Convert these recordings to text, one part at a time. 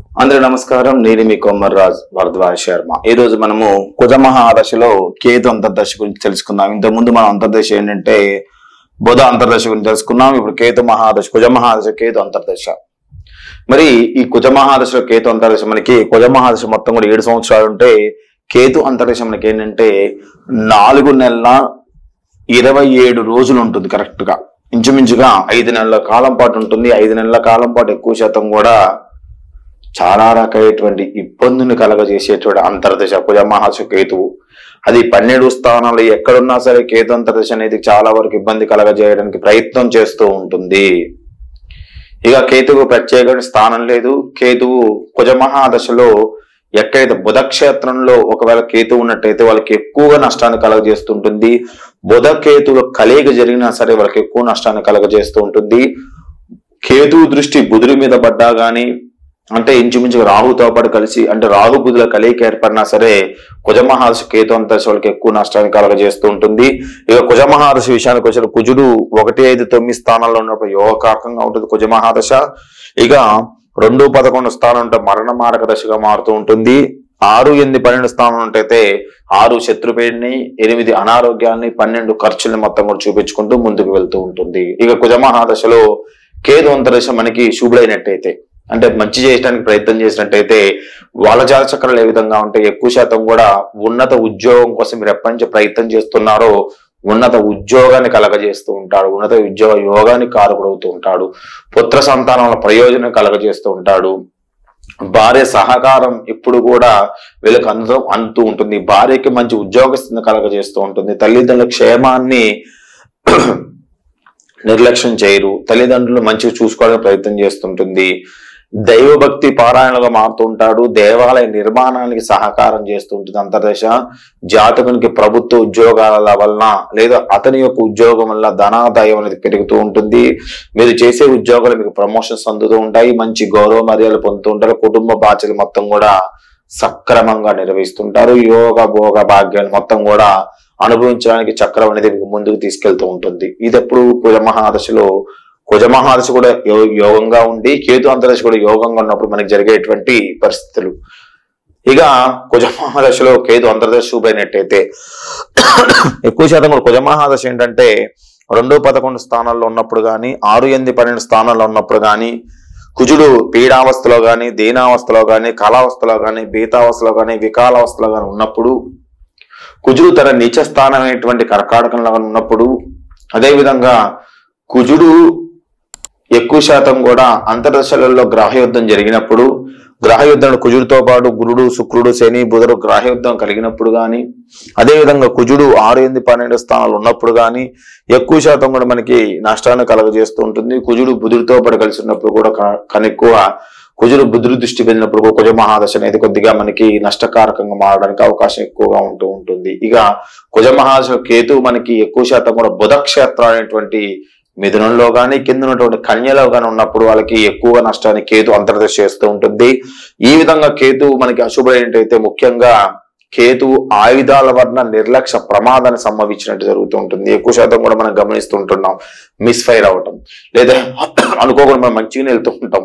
అందరూ నమస్కారం నేను మీ కొమ్మర్ రాజ్ భరద్వాజ్ శర్మ ఈ రోజు మనము కుజమహాదశలో కేతు అంతర్దశ గురించి తెలుసుకుందాం ఇంతకు ముందు మనం అంతర్దశ ఏంటంటే బుధ అంతర్దశ గురించి తెలుసుకున్నాం ఇప్పుడు కేతు మహాదశ కుజమహాదశ కేతు అంతర్దశ మరి ఈ కుజమహాదశలో కేతు అంతర్దశ మనకి కుజమహాదశ మొత్తం కూడా ఏడు సంవత్సరాలు ఉంటే కేతు అంతర్దశ మనకి ఏంటంటే నాలుగు నెలల ఇరవై ఏడు రోజులు ఉంటుంది కరెక్ట్ గా ఇంచుమించుగా ఐదు నెలల కాలం పాటు ఉంటుంది ఐదు నెలల కాలం పాటు ఎక్కువ శాతం కూడా చాలా రకమైనటువంటి ఇబ్బందులు కలగజేసేటువంటి అంతర్దశ కుజమహాశ కేతువు అది పన్నెండు స్థానాలు ఎక్కడున్నా సరే కేతు అంతర్దశ అనేది చాలా వరకు ఇబ్బంది కలగజేయడానికి ప్రయత్నం చేస్తూ ఉంటుంది ఇక కేతువు ప్రత్యేకమైన స్థానం లేదు కేతువు కుజమహాదశలో ఎక్కడైతే బుధ క్షేత్రంలో ఒకవేళ కేతు ఉన్నట్టయితే వాళ్ళకి ఎక్కువగా నష్టాన్ని కలగజేస్తుంటుంది బుధ కేతువుల కలయిక జరిగినా సరే వాళ్ళకి ఎక్కువ నష్టాన్ని కలగజేస్తూ ఉంటుంది కేతువు దృష్టి బుధుడి మీద పడ్డా గాని అంటే ఇంచుమించుగా రాహుతో పాటు కలిసి అంటే రాహు బుధుల కలయిక ఏర్పడినా సరే కుజమహాదశ కేతు అంత వాళ్ళకి ఎక్కువ నష్టాన్ని కలగజేస్తూ ఉంటుంది ఇక కుజమహాదశ విషయానికి వచ్చిన కుజుడు ఒకటి ఐదు తొమ్మిది స్థానాల్లో ఉన్నప్పుడు యోగకారకంగా ఉంటుంది కుజమహాదశ ఇక రెండు పదకొండు స్థానం ఉంటే మరణ మారక దశగా మారుతూ ఉంటుంది ఆరు ఎనిమిది పన్నెండు స్థానం ఉంటైతే ఆరు శత్రుపేడిని ఎనిమిది అనారోగ్యాన్ని పన్నెండు ఖర్చుల్ని మొత్తం కూడా చూపించుకుంటూ ముందుకు వెళ్తూ ఉంటుంది ఇక కుజమహాదశలో కేతు అంతరిశ మనకి శుభుడైనట్టయితే అంటే మంచి చేయడానికి ప్రయత్నం చేసినట్టయితే వాళ్ళ జాత చక్రాలు ఏ విధంగా ఉంటే ఎక్కువ శాతం కూడా ఉన్నత ఉద్యోగం కోసం మీరు ఎప్పటి నుంచి ప్రయత్నం చేస్తున్నారో ఉన్నత ఉద్యోగాన్ని కలగజేస్తూ ఉంటాడు ఉన్నత ఉద్యోగ యోగానికి కారకుడవుతూ ఉంటాడు పుత్ర సంతానంలో ప్రయోజనం కలగజేస్తూ ఉంటాడు భార్య సహకారం ఇప్పుడు కూడా వీళ్ళకి అందు అందుతూ ఉంటుంది భార్యకి మంచి ఉద్యోగస్తుని కలగజేస్తూ ఉంటుంది తల్లిదండ్రుల క్షేమాన్ని నిర్లక్ష్యం చేయరు తల్లిదండ్రులు మంచిగా చూసుకోవడానికి ప్రయత్నం చేస్తుంటుంది దైవభక్తి పారాయణగా మారుతుంటాడు దేవాలయ నిర్మాణానికి సహకారం చేస్తుంటుంది అంతర్దశ జాతకునికి ప్రభుత్వ ఉద్యోగాల వలన లేదా అతని యొక్క ఉద్యోగం వల్ల ధనాదాయం అనేది పెరుగుతూ ఉంటుంది మీరు చేసే ఉద్యోగాలు మీకు ప్రమోషన్స్ అందుతూ ఉంటాయి మంచి గౌరవ మర్యాదలు పొందుతూ ఉంటారు కుటుంబ బాధ్యతలు మొత్తం కూడా సక్రమంగా నిర్వహిస్తుంటారు యోగ భోగ భాగ్యాలు మొత్తం కూడా అనుభవించడానికి చక్రం అనేది మీకు ముందుకు తీసుకెళ్తూ ఉంటుంది ఇది ఎప్పుడు కుజమహాదశలో కుజమహాదశ కూడా యో- యోగంగా ఉండి కేతు అంతర్దశ కూడా యోగంగా ఉన్నప్పుడు మనకి జరిగేటువంటి పరిస్థితులు ఇక కుజమహాదశలో కేతు అంతర్దశ శుభైనట్టయితే ఎక్కువ శాతం కూడా కుజమహాదశ ఏంటంటే రెండు పదకొండు స్థానాల్లో ఉన్నప్పుడు కానీ ఆరు ఎనిమిది పన్నెండు స్థానాల్లో ఉన్నప్పుడు కానీ కుజుడు పీడావస్థలో కానీ దీనావస్థలో కానీ కళావస్థలో కానీ బీతావస్థలో కానీ వికాలావస్థలో కానీ ఉన్నప్పుడు కుజుడు తన నీచ స్థానమైనటువంటి కర్కాటకంలో కానీ ఉన్నప్పుడు అదేవిధంగా కుజుడు ఎక్కువ శాతం కూడా అంతర్దశలలో గ్రహయుద్ధం జరిగినప్పుడు గ్రహయుద్ధం కుజుడితో పాటు గురుడు శుక్రుడు శని బుధుడు గ్రహయుద్ధం కలిగినప్పుడు కానీ అదేవిధంగా కుజుడు ఆరు ఎనిమిది పన్నెండు స్థానాలు ఉన్నప్పుడు కానీ ఎక్కువ శాతం కూడా మనకి నష్టాన్ని కలగజేస్తూ ఉంటుంది కుజుడు బుధుడితో పాటు కలిసి ఉన్నప్పుడు కూడా క- కనెక్కువ కుజుడు బుధుడు దృష్టి వెళ్ళినప్పుడు కూడా కుజ మహాదశ అనేది కొద్దిగా మనకి నష్టకారకంగా మారడానికి అవకాశం ఎక్కువగా ఉంటూ ఉంటుంది ఇక కుజ మహాదశ కేతు మనకి ఎక్కువ శాతం కూడా బుధ క్షేత్రం అనేటువంటి మిథునంలో కానీ కింద ఉన్నటువంటి కన్యలో కానీ ఉన్నప్పుడు వాళ్ళకి ఎక్కువగా నష్టాన్ని కేతు అంతర్దశ చేస్తూ ఉంటుంది ఈ విధంగా కేతు మనకి అశుభమైనట్టయితే ముఖ్యంగా కేతు ఆయుధాల వలన నిర్లక్ష్య ప్రమాదాన్ని సంభవించినట్టు జరుగుతూ ఉంటుంది ఎక్కువ శాతం కూడా మనం గమనిస్తుంటున్నాం మిస్ఫైర్ అవటం లేదా అనుకోకుండా మనం మంచిగానే వెళ్తూ ఉంటాం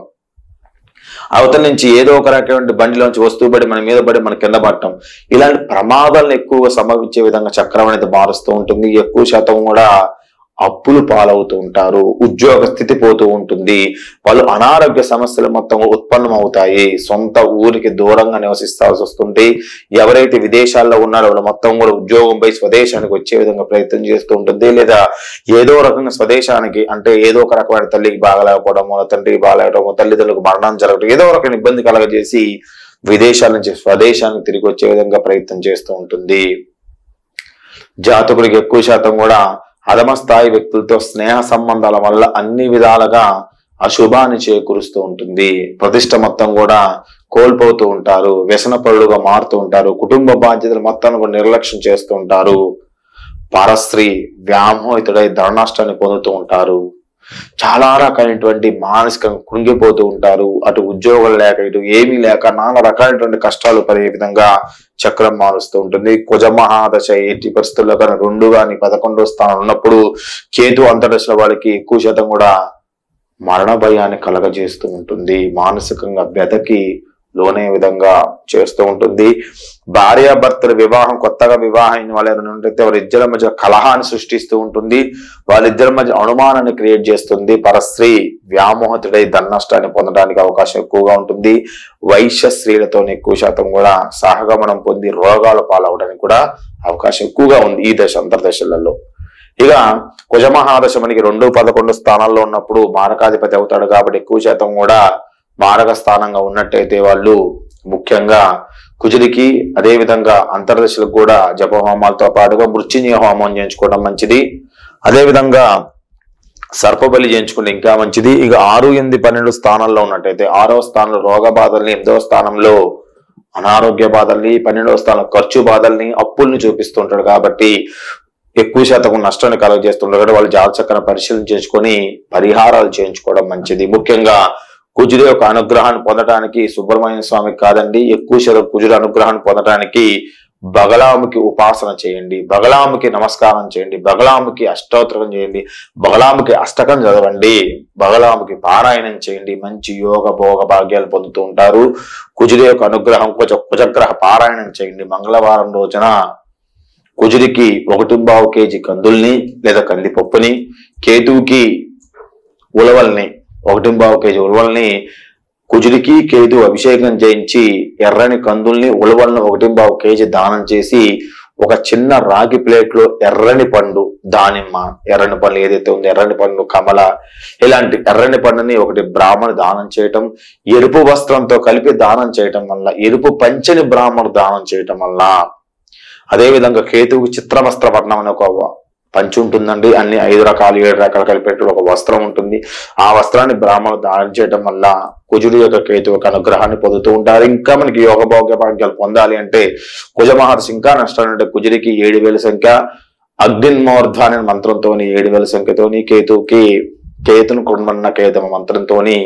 అవతల నుంచి ఏదో ఒక రకమైన బండిలోంచి వస్తువు పడి మన మీద పడి మన కింద పడటం ఇలాంటి ప్రమాదాలను ఎక్కువగా సంభవించే విధంగా చక్రం అనేది మారుస్తూ ఉంటుంది ఎక్కువ శాతం కూడా అప్పులు పాలవుతూ ఉంటారు ఉద్యోగ స్థితి పోతూ ఉంటుంది వాళ్ళు అనారోగ్య సమస్యలు మొత్తం ఉత్పన్నం అవుతాయి సొంత ఊరికి దూరంగా నివసిస్తాల్సి వస్తుంది ఎవరైతే విదేశాల్లో ఉన్నారో వాళ్ళు మొత్తం కూడా ఉద్యోగంపై స్వదేశానికి వచ్చే విధంగా ప్రయత్నం చేస్తూ ఉంటుంది లేదా ఏదో రకంగా స్వదేశానికి అంటే ఏదో ఒక రకమైన తల్లికి బాగలేకపోవడము తండ్రికి బాగలేకపోవడము తల్లిదండ్రులకు మరణం జరగడం ఏదో ఒక రకమైన ఇబ్బంది కలగజేసి విదేశాల నుంచి స్వదేశానికి తిరిగి వచ్చే విధంగా ప్రయత్నం చేస్తూ ఉంటుంది జాతకుడికి ఎక్కువ శాతం కూడా అధమ స్థాయి వ్యక్తులతో స్నేహ సంబంధాల వల్ల అన్ని విధాలుగా అశుభాన్ని చేకూరుస్తూ ఉంటుంది ప్రతిష్ట మొత్తం కూడా కోల్పోతూ ఉంటారు వ్యసనపరులుగా మారుతూ ఉంటారు కుటుంబ బాధ్యతలు మొత్తాన్ని కూడా నిర్లక్ష్యం చేస్తూ ఉంటారు పరస్త్రీ వ్యామోహితుడై ధననష్టాన్ని పొందుతూ ఉంటారు చాలా రకాలైనటువంటి మానసికంగా కృంగిపోతూ ఉంటారు అటు ఉద్యోగాలు లేక ఇటు ఏమీ లేక నానా రకాలైనటువంటి కష్టాలు పడే విధంగా చక్రం మారుస్తూ ఉంటుంది కుజమహాదశ ఎట్టి పరిస్థితుల్లో కానీ రెండు కానీ పదకొండో స్థానం ఉన్నప్పుడు కేతు అంతర్దశల వాళ్ళకి ఎక్కువ శాతం కూడా మరణ భయాన్ని కలగజేస్తూ ఉంటుంది మానసికంగా బెదకి లోనే విధంగా చేస్తూ ఉంటుంది భార్యాభర్తల వివాహం కొత్తగా వివాహం అయిన వాళ్ళు ఎవరైనా ఉంటే వారిద్దరి మధ్య కలహాన్ని సృష్టిస్తూ ఉంటుంది వాళ్ళిద్దరి మధ్య అనుమానాన్ని క్రియేట్ చేస్తుంది పరస్త్రీ వ్యామోహితుడై ధన నష్టాన్ని పొందడానికి అవకాశం ఎక్కువగా ఉంటుంది వైశ్య స్త్రీలతో ఎక్కువ శాతం కూడా సహగమనం పొంది రోగాల పాలవడానికి కూడా అవకాశం ఎక్కువగా ఉంది ఈ దశ అంతర్దశలలో ఇక కుజమహాదశ మనకి రెండు పదకొండు స్థానాల్లో ఉన్నప్పుడు మారకాధిపతి అవుతాడు కాబట్టి ఎక్కువ శాతం కూడా మారక స్థానంగా ఉన్నట్టయితే వాళ్ళు ముఖ్యంగా కుజుడికి అదే విధంగా అంతర్దశలకు కూడా జపహోమాలతో పాటుగా మృత్యుంజయ హోమం చేయించుకోవడం మంచిది అదే విధంగా సర్పబలి చేయించుకుంటే ఇంకా మంచిది ఇక ఆరు ఎనిమిది పన్నెండు స్థానాల్లో ఉన్నట్టయితే ఆరవ స్థానంలో రోగ బాధల్ని ఎనిమిదవ స్థానంలో అనారోగ్య బాధల్ని పన్నెండవ స్థానంలో ఖర్చు బాధల్ని అప్పుల్ని చూపిస్తుంటాడు కాబట్టి ఎక్కువ శాతం నష్టాన్ని కలుగజేస్తుంటారు కాబట్టి వాళ్ళు జాగ్రత్తగా పరిశీలన చేసుకొని పరిహారాలు చేయించుకోవడం మంచిది ముఖ్యంగా కుజుడి యొక్క అనుగ్రహాన్ని పొందడానికి సుబ్రహ్మణ్య స్వామికి కాదండి ఎక్కువ శాతం కుజుడి అనుగ్రహాన్ని పొందడానికి బగలాముకి ఉపాసన చేయండి బగలాముకి నమస్కారం చేయండి బగలాముకి అష్టోత్తరం చేయండి బగలాముకి అష్టకం చదవండి బగలాముకి పారాయణం చేయండి మంచి యోగ భోగ భాగ్యాలు పొందుతూ ఉంటారు కుజుడి యొక్క అనుగ్రహం కుజ కుజగ్రహ పారాయణం చేయండి మంగళవారం రోజున కుజుడికి ఒకటి బావు కేజీ కందుల్ని లేదా కందిపప్పుని కేతువుకి ఉలవల్ని ఒకటి బావు కేజీ ఉలవల్ని కుజుడికి కేతు అభిషేకం చేయించి ఎర్రని కందుల్ని ఉలవల్ని ఒకటి బావు కేజీ దానం చేసి ఒక చిన్న రాగి ప్లేట్ లో ఎర్రని పండు దానిమ్మ ఎర్రని పండు ఏదైతే ఉందో ఎర్రని పండు కమల ఇలాంటి ఎర్రని పండుని ఒకటి బ్రాహ్మణు దానం చేయటం ఎరుపు వస్త్రంతో కలిపి దానం చేయటం వల్ల ఎరుపు పంచని బ్రాహ్మణు దానం చేయటం వల్ల అదే విధంగా కేతువుకి చిత్రవస్త్ర వర్ణం అనే ఒక పంచి ఉంటుందండి అన్ని ఐదు రకాలు ఏడు రకాలు కలిపేట్టు ఒక వస్త్రం ఉంటుంది ఆ వస్త్రాన్ని బ్రాహ్మణులు దానం చేయడం వల్ల కుజుడి యొక్క కేతు యొక్క అనుగ్రహాన్ని పొందుతూ ఉంటారు ఇంకా మనకి యోగ భోగ్య భాగ్యాలు పొందాలి అంటే కుజ మహర్షి ఇంకా నష్టాలు అంటే కుజుడికి ఏడు వేల సంఖ్య అగ్నిన్మోర్ధ అనే మంత్రంతోని ఏడు వేల సంఖ్యతోని కేతువుకి కేతును కుటుంబన్న కేతమ మంత్రంతోని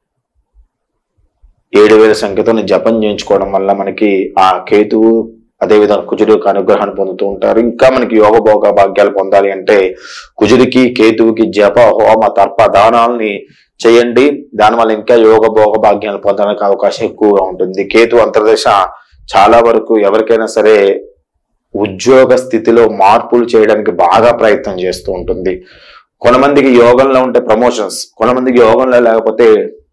ఏడు వేల సంఖ్యతోని జపం చేయించుకోవడం వల్ల మనకి ఆ కేతువు అదే విధంగా కుజుడి యొక్క అనుగ్రహాన్ని పొందుతూ ఉంటారు ఇంకా మనకి యోగ భోగ భాగ్యాలు పొందాలి అంటే కుజుడికి కేతువుకి జప హోమ తర్ప దానాలని చేయండి దానివల్ల ఇంకా యోగ భోగ భాగ్యాలు పొందడానికి అవకాశం ఎక్కువగా ఉంటుంది కేతు అంతర్దశ చాలా వరకు ఎవరికైనా సరే ఉద్యోగ స్థితిలో మార్పులు చేయడానికి బాగా ప్రయత్నం చేస్తూ ఉంటుంది కొంతమందికి యోగంలో ఉంటే ప్రమోషన్స్ కొంతమందికి యోగంలో లేకపోతే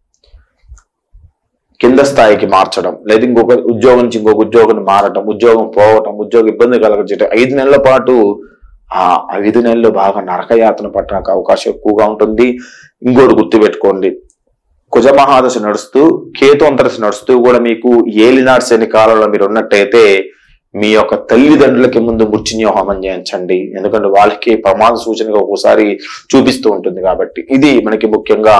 కింద స్థాయికి మార్చడం లేదా ఇంకొక ఉద్యోగం నుంచి ఇంకొక ఉద్యోగం మారటం ఉద్యోగం పోవటం ఉద్యోగ ఇబ్బంది కలగజేయటం ఐదు నెలల పాటు ఆ ఐదు నెలలు బాగా నరకయాతన పట్టడానికి అవకాశం ఎక్కువగా ఉంటుంది ఇంకోటి గుర్తుపెట్టుకోండి కుజ మహాదశ నడుస్తూ కేతు అంతరశ నడుస్తూ కూడా మీకు ఏలినాడు శని కాలంలో మీరు ఉన్నట్టయితే మీ యొక్క తల్లిదండ్రులకి ముందు మృత్యుంజయ హోమం చేయించండి ఎందుకంటే వాళ్ళకి ప్రమాద సూచనగా ఒక్కోసారి చూపిస్తూ ఉంటుంది కాబట్టి ఇది మనకి ముఖ్యంగా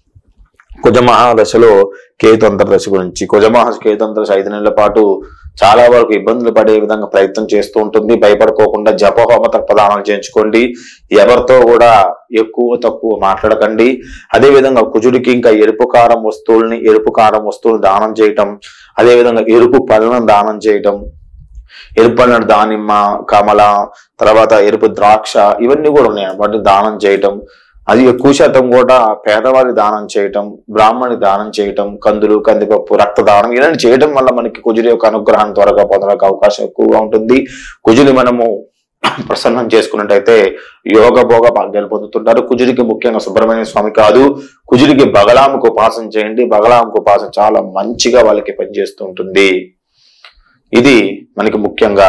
కుజమహాదశలో కేతు అంతర్దశ గురించి కుజమహా కేతు అంతర్దశ ఐదు నెలల పాటు చాలా వరకు ఇబ్బందులు పడే విధంగా ప్రయత్నం చేస్తూ ఉంటుంది భయపడుకోకుండా జప హోమ ప్రదానాలు చేయించుకోండి ఎవరితో కూడా ఎక్కువ తక్కువ మాట్లాడకండి అదే విధంగా కుజుడికి ఇంకా ఎరుపు కారం వస్తువుల్ని ఎరుపు కారం వస్తువులు దానం చేయటం అదే విధంగా ఎరుపు పళ్ళను దానం చేయటం ఎరుపు పళ్ళను దానిమ్మ కమల తర్వాత ఎరుపు ద్రాక్ష ఇవన్నీ కూడా ఉన్నాయి వాటిని దానం చేయటం అది ఎక్కువ శాతం కూడా పేదవారి దానం చేయటం బ్రాహ్మణి దానం చేయటం కందులు కందిపప్పు రక్తదానం ఇలాంటి చేయటం వల్ల మనకి కుజుడి యొక్క అనుగ్రహం త్వరగా పొందడానికి అవకాశం ఎక్కువగా ఉంటుంది కుజుని మనము ప్రసన్నం చేసుకున్నట్టయితే యోగ భోగ భాగ్యాలు పొందుతుంటారు కుజుడికి ముఖ్యంగా సుబ్రహ్మణ్య స్వామి కాదు కుజుడికి బగలాముకు ఉపాసన చేయండి బగలాముకు ఉపాసన చాలా మంచిగా వాళ్ళకి పనిచేస్తూ ఉంటుంది ఇది మనకి ముఖ్యంగా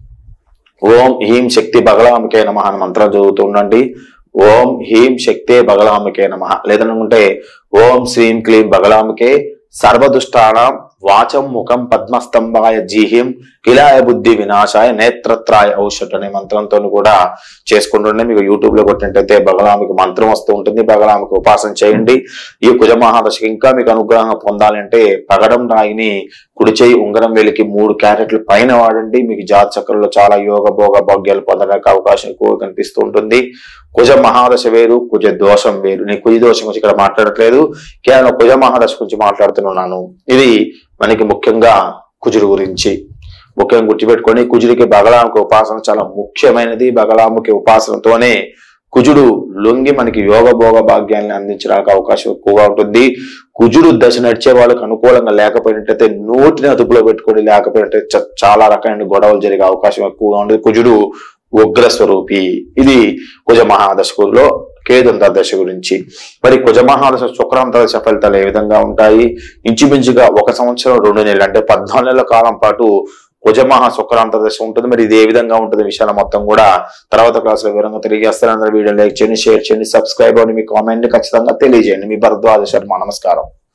ఓం హీం శక్తి బగలాముకే నమ అని మంత్రం చదువుతూ ఉండండి ఓం హీం శక్తే బగలాముకే నమ లేదనుకుంటే ఓం శ్రీం క్లీం బగలాముకే సర్వదుష్టానాం వాచం ముఖం పద్మస్తంభాయ జీహిం కిలాయ బుద్ధి వినాశాయ నేత్రత్రాయ ఔషధ అనే మంత్రంతో కూడా చేసుకుంటుండే మీకు యూట్యూబ్ లో కొట్టినట్టయితే బగలామికి మంత్రం వస్తూ ఉంటుంది బగలామికి ఉపాసన చేయండి ఈ కుజ మహాదశకి ఇంకా మీకు అనుగ్రహం పొందాలంటే పగడం రాయిని కుడి చేయి ఉంగరం వేలికి మూడు క్యారెట్లు పైన వాడండి మీకు జాత చక్రంలో చాలా యోగ భోగ భాగ్యాలు పొందడానికి అవకాశం ఎక్కువ కనిపిస్తూ ఉంటుంది కుజ మహాదశ వేరు కుజ దోషం వేరు నేను కుజ దోషం గురించి ఇక్కడ మాట్లాడట్లేదు కేవలం కుజ మహాదశ గురించి మాట్లాడుతున్నాను ఇది మనకి ముఖ్యంగా కుజుడు గురించి ముఖ్యంగా గుర్తుపెట్టుకొని కుజుడికి బగలాముకి ఉపాసన చాలా ముఖ్యమైనది బగలాముకి ఉపాసనతోనే కుజుడు లొంగి మనకి యోగ భోగ భాగ్యాన్ని అందించడానికి అవకాశం ఎక్కువగా ఉంటుంది కుజుడు దశ నడిచే వాళ్ళకి అనుకూలంగా లేకపోయినట్టయితే నోటిని అదుపులో పెట్టుకొని లేకపోయినట్టయితే చ- చాలా రకమైన గొడవలు జరిగే అవకాశం ఎక్కువగా ఉంటుంది కుజుడు ఉగ్ర స్వరూపి ఇది కుజ మహాదశకులో కేదు దశ గురించి మరి కుజ మహాదశ శుక్రాంత దశ ఫలితాలు ఏ విధంగా ఉంటాయి ఇంచుమించుగా ఒక సంవత్సరం రెండు నెలలు అంటే పద్నాలుగు నెలల కాలం పాటు కుజ మహా శుక్రాంత దశ ఉంటుంది మరి ఇది ఏ విధంగా ఉంటుంది విషయాలు మొత్తం కూడా తర్వాత క్లాసులో వివరంగా తెలియజేస్తారు అందరూ వీడియో లైక్ చేయండి షేర్ చేయండి సబ్స్క్రైబ్ అవ్వండి మీ కామెంట్ ని ఖచ్చితంగా తెలియజేయండి మీ భరద్వాజ శర్మ నమస్కారం